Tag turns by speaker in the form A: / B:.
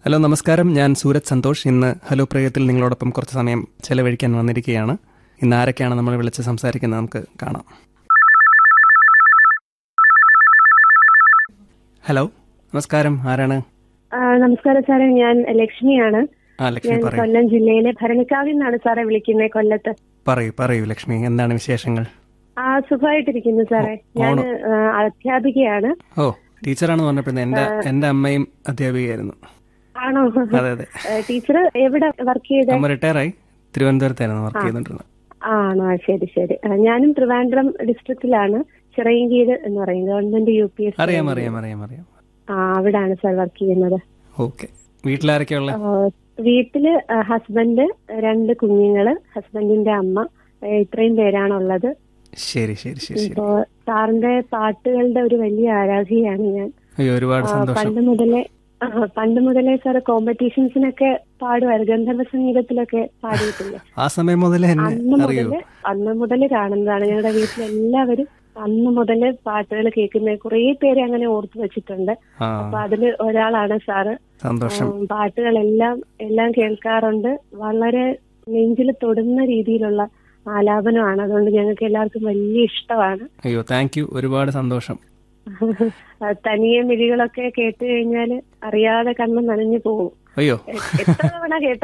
A: hello നമസ്കാരം ഞാൻ സൂരജ് സന്തോഷ് ഇന്ന് ഹലോ പ്രയോഗത്തിൽ നിങ്ങളോടൊപ്പം കുറച്ച് സമയം ചെലവഴിക്കാൻ വന്നിരിക്കുകയാണ് ഇന്ന് ആരൊക്കെയാണ് നമ്മൾ വിളിച്ച് സംസാരിക്കുന്നത് നമുക്ക് കാണാം ഹലോ നമസ്കാരം ആരാണ്
B: ആ, നമസ്കാരം സാറേ ഞാൻ ലക്ഷ്മിയാണ്
A: ആ ലക്ഷ്മി
B: ഞാൻ
A: പറയൂ
B: കൊല്ലം ജില്ലയിലെ ഭരണിക്കാവിൽ നിന്നാണ് സാറേ വിളിക്കുന്നത് കൊല്ലത്ത്
A: പറയൂ പറയൂ ലക്ഷ്മി എന്താണ് വിശേഷങ്ങൾ
B: ആ സുഖമായിട്ടിരിക്കുന്നു സാറേ ഞാൻ അധ്യാപികയാണ്
A: ഓ ടീച്ചറാണെന്ന് പറഞ്ഞപ്പോഴേ എൻ്റെ എൻ്റെ അമ്മയും അധ്യാപികയായിരുന്നു
B: ആണോ
A: അതെ അതെ
B: ടീച്ചർ എവിടെ വർക്ക് ചെയ്ത
A: അമ്മ റിട്ടയറായി തിരുവനന്തപുരത്തായിരുന്നു വർക്ക് ചെയ്തുകൊണ്ടിരുന്നത്
B: ആണോ ആ, ശരി ശരി ആ, ഞാനും ട്രിവാൻഡ്രം ഡിസ്ട്രിക്റ്റിലാണ് ചിറയൻകീഴ് എന്ന് പറയും ഗവൺമെന്റ് യു പി എസ്
A: അറിയാം അറിയാം അറിയാം അറിയാം
B: ആ അവിടാണ് സാർ വർക്ക് ചെയ്യുന്നത്
A: ഓക്കെ വീട്ടിലാരൊക്കെയുള്ള
B: ആ, വീട്ടില് ആ, ഹസ്ബൻഡ് രണ്ട് കുഞ്ഞുങ്ങള് ഹസ്ബൻഡിന്റെ അമ്മ ഏ, ഇത്രയും പേരാണുള്ളത്
A: ശരി ശരി ശരി ശരി
B: ഇപ്പോ സാറിന്റെ പാട്ടുകളുടെ ഒരു വലിയ ആരാധികയാണ് ഞാൻ
A: അയ്യോ ഒരുപാട്
B: ആ,
A: സന്തോഷം
B: പണ്ട് മുതലേ ആ, പണ്ട് മുതലേ സാറ് കോമ്പറ്റീഷൻസിനൊക്കെ പാടുമായിരുന്നു ഗന്ധർവ സംഗീതത്തിലൊക്കെ പാടിയിട്ടില്ലേ
A: ആ സമയം മുതലേ
B: അന്ന്
A: എന്നെ അറിയൂ
B: മുതല് അന്ന് മുതല് കാണുന്നതാണ് ഞങ്ങളുടെ വീട്ടിലെല്ലാവരും അന്ന് മുതല് പാട്ടുകൾ കേൾക്കുന്ന കുറേ പേരെ അങ്ങനെ ഓർത്തു വെച്ചിട്ടുണ്ട്
A: ആ
B: അപ്പൊ അതില് ഒരാളാണ് സാറ്
A: സന്തോഷം
B: ഉം, പാട്ടുകളെല്ലാം എല്ലാം കേൾക്കാറുണ്ട് വളരെ നെഞ്ചിൽ തൊടുന്ന രീതിയിലുള്ള ആലാപനമാണ് അതുകൊണ്ട് ഞങ്ങൾക്ക് എല്ലാവർക്കും വലിയ ഇഷ്ടമാണ്
A: അയ്യോ താങ്ക് യു ഒരുപാട് സന്തോഷം
B: ആ, തനിയെ മിഴികളൊക്കെ കേട്ട് കഴിഞ്ഞാൽ അറിയാതെ കണ്ണ് നനഞ്ഞു പോകും
A: അയ്യോ
B: എ- എത്ര തവണ കേട്ടാലും